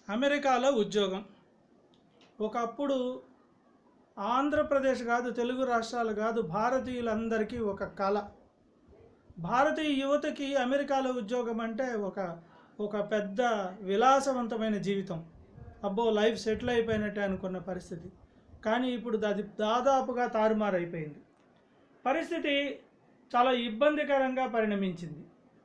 అమెరికాలో ఉద్యోగం ఒకప్పుడు ఆంధ్రప్రదేశ్ కాదు తెలుగు రాష్ట్రాలు కాదు భారతీయులందరికీ ఒక కళ భారతీయ యువతకి అమెరికాలో ఉద్యోగం అంటే ఒక ఒక పెద్ద విలాసవంతమైన జీవితం అబ్బో లైఫ్ సెటిల్ అయిపోయినట్టే అనుకున్న పరిస్థితి కానీ ఇప్పుడు అది దాదాపుగా తారుమారైపోయింది పరిస్థితి చాలా ఇబ్బందికరంగా పరిణమించింది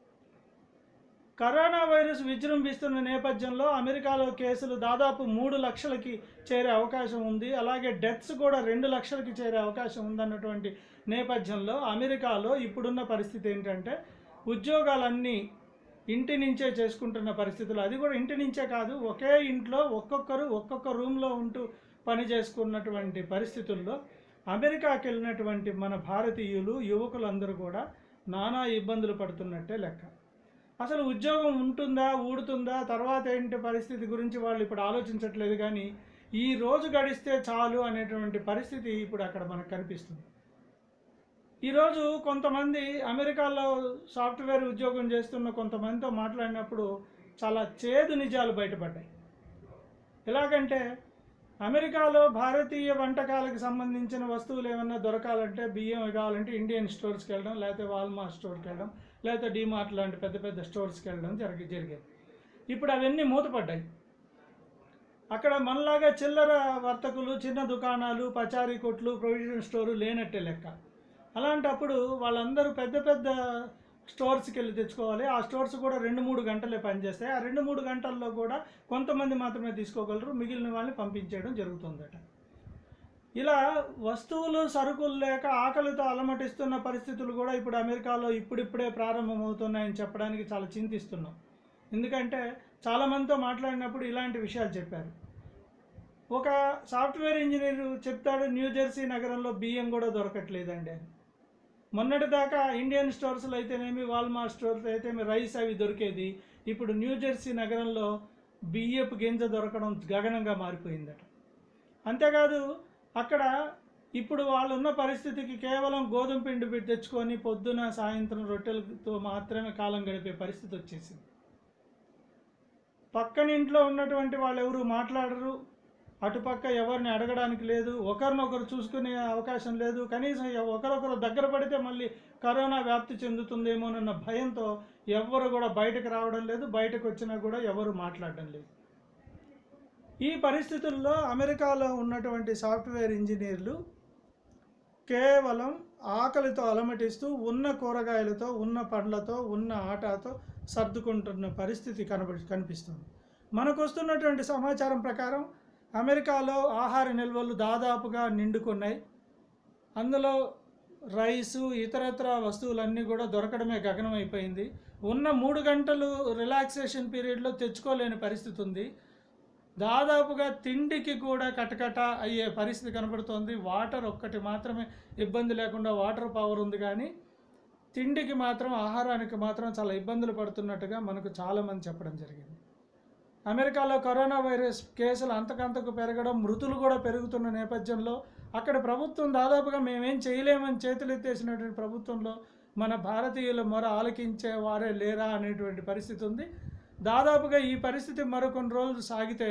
కరోనా వైరస్ విజృంభిస్తున్న నేపథ్యంలో అమెరికాలో కేసులు దాదాపు మూడు లక్షలకి చేరే అవకాశం ఉంది అలాగే డెత్స్ కూడా రెండు లక్షలకి చేరే అవకాశం ఉందన్నటువంటి నేపథ్యంలో అమెరికాలో ఇప్పుడున్న పరిస్థితి ఏంటంటే ఉద్యోగాలన్నీ ఇంటి నుంచే చేసుకుంటున్న పరిస్థితులు అది కూడా ఇంటి నుంచే కాదు ఒకే ఇంట్లో ఒక్కొక్కరు ఒక్కొక్క రూమ్లో ఉంటూ పని చేసుకున్నటువంటి పరిస్థితుల్లో అమెరికాకి వెళ్ళినటువంటి మన భారతీయులు యువకులందరూ కూడా నానా ఇబ్బందులు పడుతున్నట్టే లెక్క అసలు ఉద్యోగం ఉంటుందా ఊడుతుందా తర్వాత ఏంటి పరిస్థితి గురించి వాళ్ళు ఇప్పుడు ఆలోచించట్లేదు కానీ ఈ రోజు గడిస్తే చాలు అనేటువంటి పరిస్థితి ఇప్పుడు అక్కడ మనకు కనిపిస్తుంది ఈరోజు కొంతమంది అమెరికాలో సాఫ్ట్వేర్ ఉద్యోగం చేస్తున్న కొంతమందితో మాట్లాడినప్పుడు చాలా చేదు నిజాలు బయటపడ్డాయి ఎలాగంటే అమెరికాలో భారతీయ వంటకాలకు సంబంధించిన వస్తువులు ఏమన్నా దొరకాలంటే బియ్యం కావాలంటే ఇండియన్ స్టోర్స్కి వెళ్ళడం లేకపోతే వాల్మార్ట్ స్టోర్కి వెళ్ళడం లేకపోతే డీమార్ట్ లాంటి పెద్ద పెద్ద స్టోర్స్కి వెళ్ళడం జరిగి జరిగేది ఇప్పుడు అవన్నీ మూతపడ్డాయి అక్కడ మనలాగా చిల్లర వర్తకులు చిన్న దుకాణాలు పచారీ కొట్లు ప్రొవిజన్ స్టోరు లేనట్టే లెక్క అలాంటప్పుడు వాళ్ళందరూ పెద్ద పెద్ద స్టోర్స్కి వెళ్ళి తెచ్చుకోవాలి ఆ స్టోర్స్ కూడా రెండు మూడు గంటలే పనిచేస్తాయి ఆ రెండు మూడు గంటల్లో కూడా కొంతమంది మాత్రమే తీసుకోగలరు మిగిలిన వాళ్ళని పంపించేయడం జరుగుతుందట ఇలా వస్తువులు సరుకులు లేక ఆకలితో అలమటిస్తున్న పరిస్థితులు కూడా ఇప్పుడు అమెరికాలో ఇప్పుడిప్పుడే ప్రారంభమవుతున్నాయని చెప్పడానికి చాలా చింతిస్తున్నాం ఎందుకంటే చాలామందితో మాట్లాడినప్పుడు ఇలాంటి విషయాలు చెప్పారు ఒక సాఫ్ట్వేర్ ఇంజనీర్ చెప్తాడు న్యూ జెర్సీ నగరంలో బియ్యం కూడా దొరకట్లేదండి అని మొన్నటిదాకా ఇండియన్ స్టోర్స్లో అయితేనేమి వాల్మార్ట్ స్టోర్స్ అయితేనేమి రైస్ అవి దొరికేది ఇప్పుడు న్యూ జెర్సీ నగరంలో బియ్యపు గింజ దొరకడం గగనంగా మారిపోయిందట అంతేకాదు అక్కడ ఇప్పుడు వాళ్ళు ఉన్న పరిస్థితికి కేవలం గోధుమ పిండి పెట్టి తెచ్చుకొని పొద్దున సాయంత్రం రొట్టెలతో మాత్రమే కాలం గడిపే పరిస్థితి వచ్చేసింది పక్కన ఇంట్లో ఉన్నటువంటి వాళ్ళు ఎవరు మాట్లాడరు అటుపక్క ఎవరిని అడగడానికి లేదు ఒకరినొకరు చూసుకునే అవకాశం లేదు కనీసం ఎవ- ఒకరొకరు దగ్గర పడితే మళ్ళీ కరోనా వ్యాప్తి చెందుతుందేమోనన్న భయంతో ఎవ్వరు కూడా బయటకు రావడం లేదు బయటకు వచ్చినా కూడా ఎవరు మాట్లాడడం లేదు ఈ పరిస్థితుల్లో అమెరికాలో ఉన్నటువంటి సాఫ్ట్వేర్ ఇంజనీర్లు కేవలం ఆకలితో అలమటిస్తూ ఉన్న కూరగాయలతో ఉన్న పండ్లతో ఉన్న ఆటతో సర్దుకుంటున్న పరిస్థితి కనబడి కనిపిస్తుంది మనకు వస్తున్నటువంటి సమాచారం ప్రకారం అమెరికాలో ఆహార నిల్వలు దాదాపుగా నిండుకున్నాయి అందులో రైసు ఇతరత్ర వస్తువులన్నీ కూడా దొరకడమే గగనమైపోయింది ఉన్న మూడు గంటలు రిలాక్సేషన్ పీరియడ్లో తెచ్చుకోలేని పరిస్థితి ఉంది దాదాపుగా తిండికి కూడా కటకట అయ్యే పరిస్థితి కనబడుతోంది వాటర్ ఒక్కటి మాత్రమే ఇబ్బంది లేకుండా వాటర్ పవర్ ఉంది కానీ తిండికి మాత్రం ఆహారానికి మాత్రం చాలా ఇబ్బందులు పడుతున్నట్టుగా మనకు చాలామంది చెప్పడం జరిగింది అమెరికాలో కరోనా వైరస్ కేసులు అంతకంతకు పెరగడం మృతులు కూడా పెరుగుతున్న నేపథ్యంలో అక్కడ ప్రభుత్వం దాదాపుగా మేమేం చేయలేమని చేతులెత్తేసినటువంటి ప్రభుత్వంలో మన భారతీయుల మొర ఆలకించే వారే లేరా అనేటువంటి పరిస్థితి ఉంది దాదాపుగా ఈ పరిస్థితి మరికొన్ని రోజులు సాగితే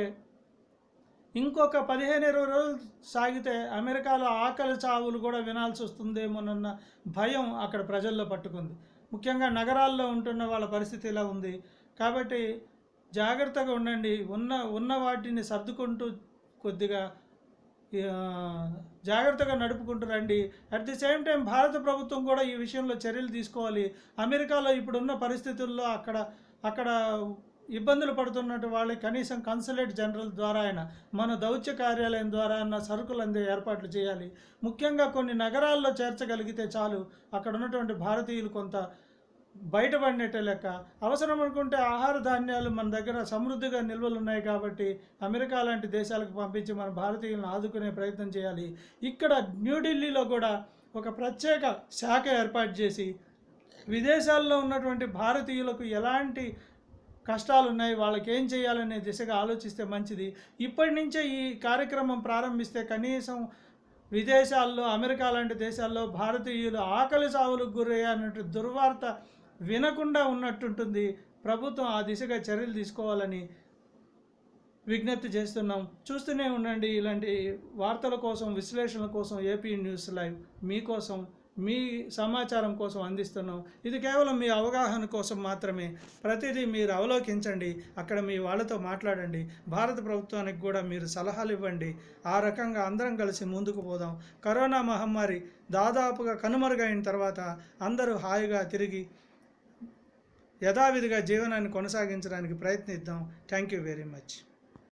ఇంకొక పదిహేను ఇరవై రోజులు సాగితే అమెరికాలో ఆకలి చావులు కూడా వినాల్సి వస్తుందేమోనన్న భయం అక్కడ ప్రజల్లో పట్టుకుంది ముఖ్యంగా నగరాల్లో ఉంటున్న వాళ్ళ పరిస్థితి ఇలా ఉంది కాబట్టి జాగ్రత్తగా ఉండండి ఉన్న ఉన్న వాటిని సర్దుకుంటూ కొద్దిగా ఆ, జాగ్రత్తగా నడుపుకుంటూ రండి అట్ ది సేమ్ టైం భారత ప్రభుత్వం కూడా ఈ విషయంలో చర్యలు తీసుకోవాలి అమెరికాలో ఇప్పుడున్న పరిస్థితుల్లో అక్కడ అక్కడ ఇబ్బందులు పడుతున్నట్టు వాళ్ళకి కనీసం కన్సులేట్ జనరల్ ద్వారా అయినా మన దౌత్య కార్యాలయం ద్వారా అయినా సరుకులు అందే ఏర్పాట్లు చేయాలి ముఖ్యంగా కొన్ని నగరాల్లో చేర్చగలిగితే చాలు అక్కడ ఉన్నటువంటి భారతీయులు కొంత బయటపడినట్టే లెక్క అవసరం అనుకుంటే ఆహార ధాన్యాలు మన దగ్గర సమృద్ధిగా నిల్వలు ఉన్నాయి కాబట్టి అమెరికా లాంటి దేశాలకు పంపించి మన భారతీయులను ఆదుకునే ప్రయత్నం చేయాలి ఇక్కడ న్యూఢిల్లీలో కూడా ఒక ప్రత్యేక శాఖ ఏర్పాటు చేసి విదేశాల్లో ఉన్నటువంటి భారతీయులకు ఎలాంటి కష్టాలు ఉన్నాయి వాళ్ళకి ఏం చేయాలనే దిశగా ఆలోచిస్తే మంచిది ఇప్పటి నుంచే ఈ కార్యక్రమం ప్రారంభిస్తే కనీసం విదేశాల్లో అమెరికా లాంటి దేశాల్లో భారతీయులు ఆకలి సావులకు గురయ్యానట్టు దుర్వార్త వినకుండా ఉన్నట్టుంటుంది ప్రభుత్వం ఆ దిశగా చర్యలు తీసుకోవాలని విజ్ఞప్తి చేస్తున్నాం చూస్తూనే ఉండండి ఇలాంటి వార్తల కోసం విశ్లేషణల కోసం ఏపీ న్యూస్ లైవ్ మీకోసం మీ సమాచారం కోసం అందిస్తున్నాం ఇది కేవలం మీ అవగాహన కోసం మాత్రమే ప్రతిదీ మీరు అవలోకించండి అక్కడ మీ వాళ్ళతో మాట్లాడండి భారత ప్రభుత్వానికి కూడా మీరు సలహాలు ఇవ్వండి ఆ రకంగా అందరం కలిసి ముందుకు పోదాం కరోనా మహమ్మారి దాదాపుగా కనుమరుగైన తర్వాత అందరూ హాయిగా తిరిగి యథావిధిగా జీవనాన్ని కొనసాగించడానికి ప్రయత్నిద్దాం థ్యాంక్ యూ వెరీ మచ్